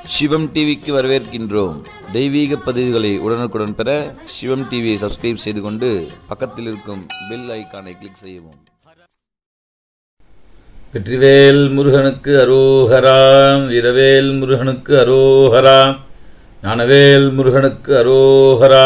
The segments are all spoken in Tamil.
சிவம் டிவிக்கு வரவேற்கின்றோம் தெய்வீக பதிவுகளை உடனுக்குடன் பெற சிவம் டிவியை சப்ஸ்கிரைப் செய்து கொண்டு பக்கத்தில் இருக்கும் பெல் ஐகானை கிளிக் செய்யவும் வெற்றிவேல் முருகனுக்கு அரோஹரா வீரவேல் முருகனுக்கு அரோஹரா ஞானவேல் முருகனுக்கு அரோஹரா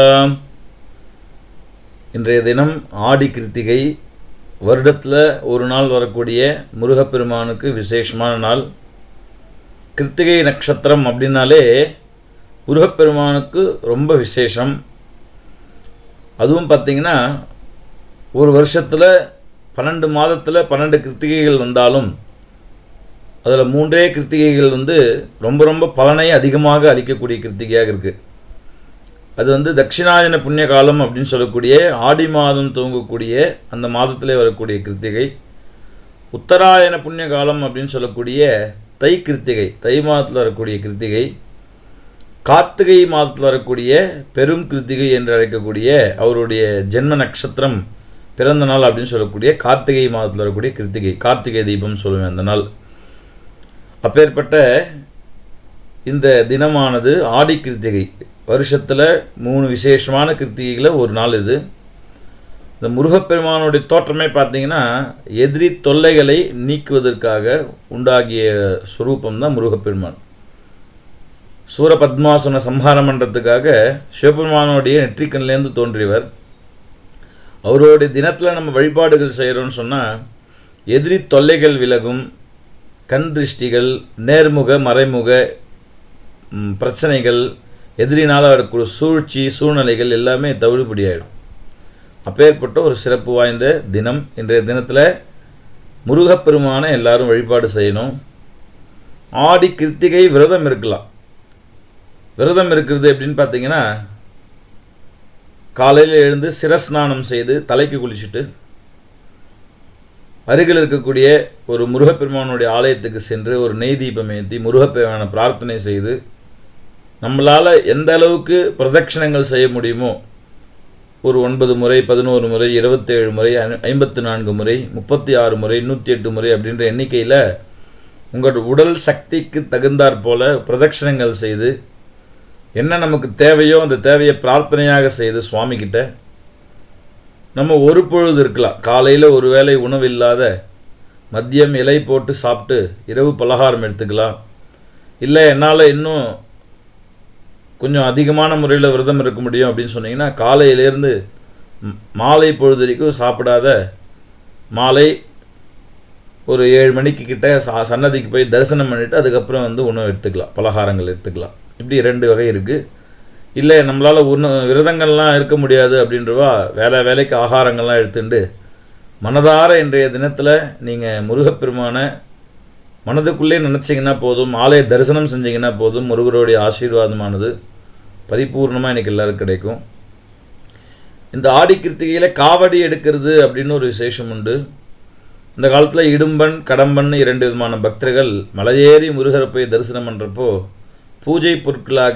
இன்றைய தினம் ஆடி கிருத்திகை வருடத்தில் ஒரு நாள் வரக்கூடிய முருகப்பெருமானுக்கு விசேஷமான நாள் கிருத்திகை நட்சத்திரம் அப்படின்னாலே முருகப்பெருமானுக்கு ரொம்ப விசேஷம் அதுவும் பார்த்தீங்கன்னா ஒரு வருஷத்தில் பன்னெண்டு மாதத்தில் பன்னெண்டு கிருத்திகைகள் வந்தாலும் அதில் மூன்றே கிருத்திகைகள் வந்து ரொம்ப ரொம்ப பலனை அதிகமாக அளிக்கக்கூடிய கிருத்திகையாக இருக்குது அது வந்து தட்சிணாயன புண்ணிய காலம் அப்படின்னு சொல்லக்கூடிய ஆடி மாதம் துவங்கக்கூடிய அந்த மாதத்திலே வரக்கூடிய கிருத்திகை உத்தராயண புண்ணிய காலம் அப்படின்னு சொல்லக்கூடிய தை கிருத்திகை தை மாதத்தில் வரக்கூடிய கிருத்திகை கார்த்திகை மாதத்தில் வரக்கூடிய பெரும் கிருத்திகை என்று அழைக்கக்கூடிய அவருடைய ஜென்ம நட்சத்திரம் பிறந்த நாள் அப்படின்னு சொல்லக்கூடிய கார்த்திகை மாதத்தில் வரக்கூடிய கிருத்திகை கார்த்திகை தீபம் சொல்லுவேன் அந்த நாள் அப்பேற்பட்ட இந்த தினமானது ஆடி கிருத்திகை வருஷத்தில் மூணு விசேஷமான கிருத்திகைகளில் ஒரு நாள் இது இந்த முருகப்பெருமானுடைய தோற்றமே பார்த்தீங்கன்னா எதிரி தொல்லைகளை நீக்குவதற்காக உண்டாகிய சுரூபம் தான் முருகப்பெருமான் சூரபத்மாசுன சம்ஹாரம் பண்ணுறதுக்காக சிவபெருமானுடைய நெற்றிக்கண்லேருந்து தோன்றியவர் அவருடைய தினத்தில் நம்ம வழிபாடுகள் செய்கிறோம்னு சொன்னால் எதிரி தொல்லைகள் விலகும் கண் திருஷ்டிகள் நேர்முக மறைமுக ம், பிரச்சனைகள் எதிரினால் வரக்கூடிய சூழ்ச்சி சூழ்நிலைகள் எல்லாமே தவிடுபடியாயிடும் அப்பேற்பட்ட ஒரு சிறப்பு வாய்ந்த தினம் இன்றைய தினத்தில் முருகப்பெருமானை எல்லாரும் வழிபாடு செய்யணும் ஆடி கிருத்திகை விரதம் இருக்கலாம் விரதம் இருக்கிறது எப்படின்னு பார்த்தீங்கன்னா காலையில் எழுந்து சிரஸ்நானம் செய்து தலைக்கு குளிச்சுட்டு அருகில் இருக்கக்கூடிய ஒரு முருகப்பெருமானுடைய ஆலயத்துக்கு சென்று ஒரு நெய் தீபம் ஏற்றி முருகப்பெருமான பிரார்த்தனை செய்து நம்மளால் எந்த அளவுக்கு பிரதட்சணங்கள் செய்ய முடியுமோ ஒரு ஒன்பது முறை பதினோரு முறை இருபத்தேழு முறை ஐம்பத்து நான்கு முறை முப்பத்தி ஆறு முறை நூற்றி எட்டு முறை அப்படின்ற எண்ணிக்கையில் உங்கள் உடல் சக்திக்கு தகுந்தாற் போல பிரதட்சணங்கள் செய்து என்ன நமக்கு தேவையோ அந்த தேவையை பிரார்த்தனையாக செய்து சுவாமி கிட்ட நம்ம ஒரு பொழுது இருக்கலாம் காலையில் ஒரு வேளை உணவு இல்லாத மதியம் இலை போட்டு சாப்பிட்டு இரவு பலகாரம் எடுத்துக்கலாம் இல்லை என்னால் இன்னும் கொஞ்சம் அதிகமான முறையில் விரதம் இருக்க முடியும் அப்படின்னு சொன்னீங்கன்னா காலையிலேருந்து ம், மாலை பொழுது வரைக்கும் சாப்பிடாத மாலை ஒரு ஏழு மணிக்கு கிட்ட ச- சன்னதிக்கு போய் தரிசனம் பண்ணிவிட்டு அதுக்கப்புறம் வந்து உணவு எடுத்துக்கலாம் பலகாரங்கள் எடுத்துக்கலாம் இப்படி ரெண்டு வகை இருக்குது இல்லை நம்மளால் உண விரதங்கள்லாம் இருக்க முடியாது அப்படின்றவா வேலை வேலைக்கு ஆகாரங்கள்லாம் எடுத்துட்டு மனதார இன்றைய தினத்தில் நீங்கள் முருகப்பெருமானை மனதுக்குள்ளே நினச்சிங்கன்னா போதும் ஆலய தரிசனம் செஞ்சீங்கன்னா போதும் முருகருடைய ஆசீர்வாதமானது பரிபூர்ணமாக எனக்கு எல்லாருக்கும் கிடைக்கும் இந்த ஆடி கிருத்திகையில் காவடி எடுக்கிறது அப்படின்னு ஒரு விசேஷம் உண்டு இந்த காலத்தில் இடும்பன் கடம்பன் இரண்டு விதமான பக்தர்கள் மலையேறி முருகரை போய் தரிசனம் பண்ணுறப்போ பூஜை பொருட்களாக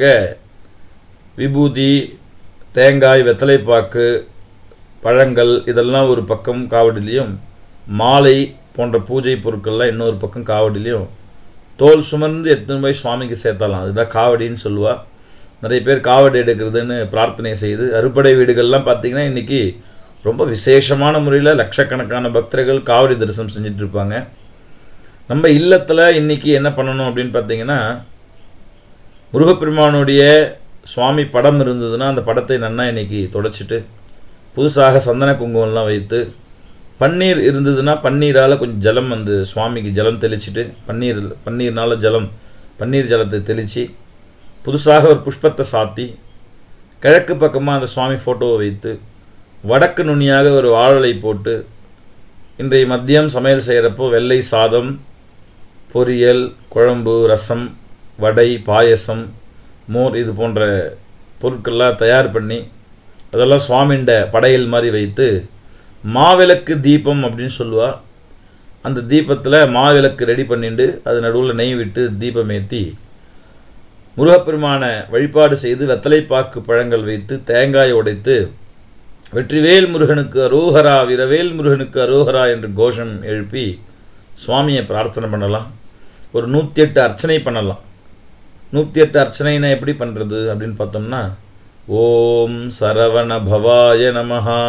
விபூதி தேங்காய் வெத்தலைப்பாக்கு பழங்கள் இதெல்லாம் ஒரு பக்கம் காவடிலையும் மாலை போன்ற பூஜை பொருட்கள்லாம் இன்னொரு பக்கம் காவடிலையும் தோல் சுமந்து எடுத்துன்னு போய் சுவாமிக்கு சேர்த்தலாம் அதுதான் காவடின்னு சொல்லுவா நிறைய பேர் காவடி எடுக்கிறதுன்னு பிரார்த்தனை செய்து அறுபடை வீடுகள்லாம் பார்த்தீங்கன்னா இன்றைக்கி ரொம்ப விசேஷமான முறையில் லட்சக்கணக்கான பக்தர்கள் காவடி தரிசனம் செஞ்சுட்டு இருப்பாங்க நம்ம இல்லத்தில் இன்றைக்கி என்ன பண்ணணும் அப்படின்னு பார்த்தீங்கன்னா முருகப்பெருமானுடைய சுவாமி படம் இருந்ததுன்னா அந்த படத்தை நன்னா இன்னைக்கு தொடச்சிட்டு புதுசாக சந்தன குங்குமம்லாம் வைத்து பன்னீர் இருந்ததுன்னா பன்னீரால் கொஞ்சம் ஜலம் வந்து சுவாமிக்கு ஜலம் தெளிச்சிட்டு பன்னீர் பன்னீர்னால ஜலம் பன்னீர் ஜலத்தை தெளித்து புதுசாக ஒரு புஷ்பத்தை சாத்தி கிழக்கு பக்கமாக அந்த சுவாமி ஃபோட்டோவை வைத்து வடக்கு நுனியாக ஒரு வாழலை போட்டு இன்றைய மதியம் சமையல் செய்கிறப்போ வெள்ளை சாதம் பொரியல் குழம்பு ரசம் வடை பாயசம் மோர் இது போன்ற பொருட்கள்லாம் தயார் பண்ணி அதெல்லாம் சுவாமிண்ட படையல் மாதிரி வைத்து மாவிளக்கு தீபம் அப்படின்னு சொல்லுவா அந்த தீபத்தில் மாவிளக்கு ரெடி பண்ணிட்டு அது நடுவில் நெய் விட்டு தீபம் ஏற்றி முருகப்பெருமானை வழிபாடு செய்து வெத்தலைப்பாக்கு பழங்கள் வைத்து தேங்காய் உடைத்து வெற்றிவேல் முருகனுக்கு அரோகரா வீரவேல் முருகனுக்கு அரோகரா என்று கோஷம் எழுப்பி சுவாமியை பிரார்த்தனை பண்ணலாம் ஒரு நூற்றி எட்டு அர்ச்சனை பண்ணலாம் நூற்றி எட்டு அர்ச்சனைனா எப்படி பண்ணுறது அப்படின்னு பார்த்தோம்னா ஓம் சரவண பவாய நமஹா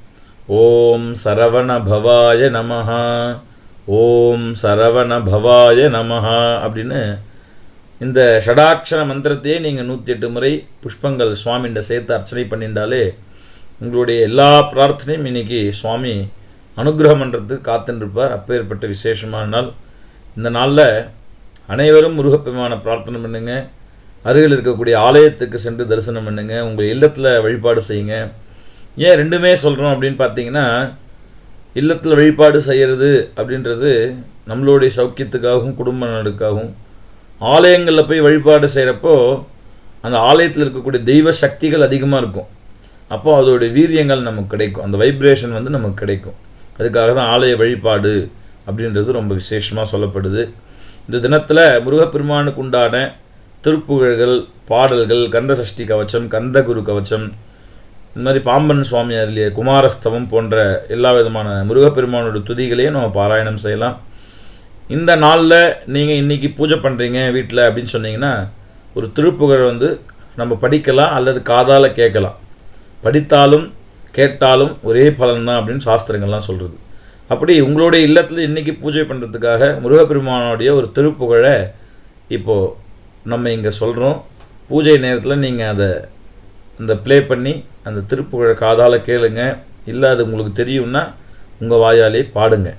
ஓம் சரவண பவாய நமஹா ஓம் சரவண பவாய நமஹா அப்படின்னு இந்த ஷடாட்சர மந்திரத்தையே நீங்கள் நூற்றி எட்டு முறை புஷ்பங்கள் சுவாமிகிட்ட சேர்த்து அர்ச்சனை பண்ணிட்டாலே உங்களுடைய எல்லா பிரார்த்தனையும் இன்னைக்கு சுவாமி அனுகிரகம் பண்ணுறதுக்கு காத்துருப்பார் அப்பேற்பட்ட விசேஷமான நாள் இந்த நாளில் அனைவரும் முருகப்பெருமான பிரார்த்தனை பண்ணுங்க அருகில் இருக்கக்கூடிய ஆலயத்துக்கு சென்று தரிசனம் பண்ணுங்க உங்கள் இல்லத்தில் வழிபாடு செய்யுங்க ஏன் ரெண்டுமே சொல்கிறோம் அப்படின்னு பார்த்தீங்கன்னா இல்லத்தில் வழிபாடு செய்கிறது அப்படின்றது நம்மளுடைய சௌக்கியத்துக்காகவும் குடும்ப நலனுக்காகவும் ஆலயங்களில் போய் வழிபாடு செய்கிறப்போ அந்த ஆலயத்தில் இருக்கக்கூடிய தெய்வ சக்திகள் அதிகமாக இருக்கும் அப்போ அதோடைய வீரியங்கள் நமக்கு கிடைக்கும் அந்த வைப்ரேஷன் வந்து நமக்கு கிடைக்கும் அதுக்காக தான் ஆலய வழிபாடு அப்படின்றது ரொம்ப விசேஷமாக சொல்லப்படுது இந்த தினத்தில் முருகப்பெருமானுக்கு உண்டான திருப்புகழ்கள் பாடல்கள் கந்த சஷ்டி கவச்சம் கந்தகுரு கவச்சம் இந்த மாதிரி பாம்பன் சுவாமி அருளிய குமாரஸ்தவம் போன்ற எல்லா விதமான முருகப்பெருமானோட துதிகளையும் நம்ம பாராயணம் செய்யலாம் இந்த நாளில் நீங்கள் இன்றைக்கி பூஜை பண்ணுறீங்க வீட்டில் அப்படின்னு சொன்னீங்கன்னா ஒரு திருப்புகழ் வந்து நம்ம படிக்கலாம் அல்லது காதால் கேட்கலாம் படித்தாலும் கேட்டாலும் ஒரே பலன் தான் அப்படின்னு சாஸ்திரங்கள்லாம் சொல்கிறது அப்படி உங்களுடைய இல்லத்தில் இன்றைக்கி பூஜை பண்ணுறதுக்காக முருகப்பெருமானுடைய ஒரு திருப்புகழை இப்போது நம்ம இங்கே சொல்கிறோம் பூஜை நேரத்தில் நீங்கள் அதை அந்த ப்ளே பண்ணி அந்த திருப்புகழை காதால் கேளுங்க இல்லை அது உங்களுக்கு தெரியும்னா உங்கள் வாயாலே பாடுங்க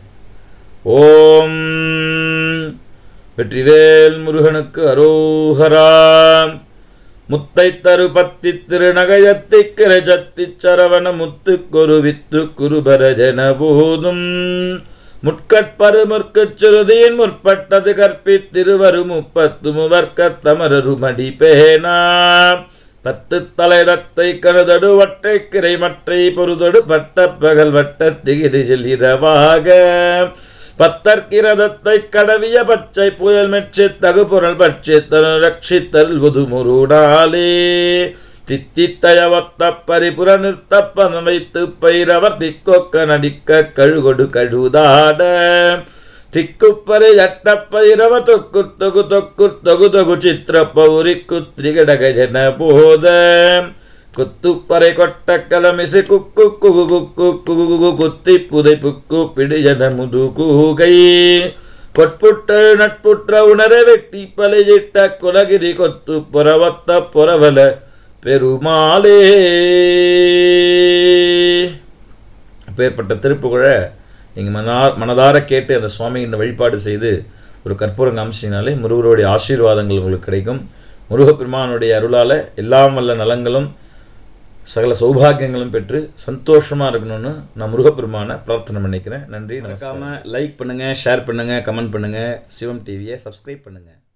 ஓம் வெற்றிவேல் முருகனுக்கு அரோகரா முத்தை தரு பத்தி திருநகையத்தி கிரஜத்தி சரவண முத்து கொரு வித்து குருபர ஜன போதும் முட்கட்பரு முற்கச் சுருதியின் முற்பட்டது கற்பித்திருவரு முப்பத்து முவர்க்க தமரரு மடி பேனா பத்து தலைடத்தை கருதடு வட்டை கிரை மற்றை பொருதொடு பட்ட பகல் வட்ட திகிரிஜில் இரவாக பத்தற்கிரதத்தை கடவிய பச்சை புயல் மெச்சி தகுபொருள் பட்சித்தல் ரட்சித்தல் உதுமுருடாலே தித்தித்தயவத்த பரிபுர நிறுத்தப்பன வைத்து பைரவர் திக்கொக்க நடிக்க கழுகொடு கழுதாட திக்குப்பரை ஜட்டப்பைரவ தொக்கு தொகு தொக்கு தொகு தொகு சித்திர பௌரி குத்ரிகடக ஜன போத குத்துப்பறை கொட்ட கலமிசை குக்கு குகு குக்கு குகு குகு குத்தி புதை புக்கு பிடிஜன முது கூகை கொட்புட்ட நட்புற்ற உணர வெட்டி பலையிட்ட குலகிரி கொத்து புறவத்த புறவல பெருமாளே அப்பேற்பட்ட திருப்புகழை நீங்கள் மனா மனதார கேட்டு அந்த சுவாமியின் வழிபாடு செய்து ஒரு கற்பூரம் காமிச்சினாலே முருகருடைய ஆசீர்வாதங்கள் உங்களுக்கு கிடைக்கும் முருகப்பெருமானுடைய அருளால் எல்லாம் வல்ல நலங்களும் சகல சௌபாகியங்களும் பெற்று சந்தோஷமாக இருக்கணும்னு நான் முருகப்பெருமானை பிரார்த்தனை பண்ணிக்கிறேன் நன்றி மறக்காமல் லைக் பண்ணுங்கள் ஷேர் பண்ணுங்கள் கமெண்ட் பண்ணுங்கள் சிவம் டிவியை சப்ஸ்கிரைப் பண்ணுங்கள்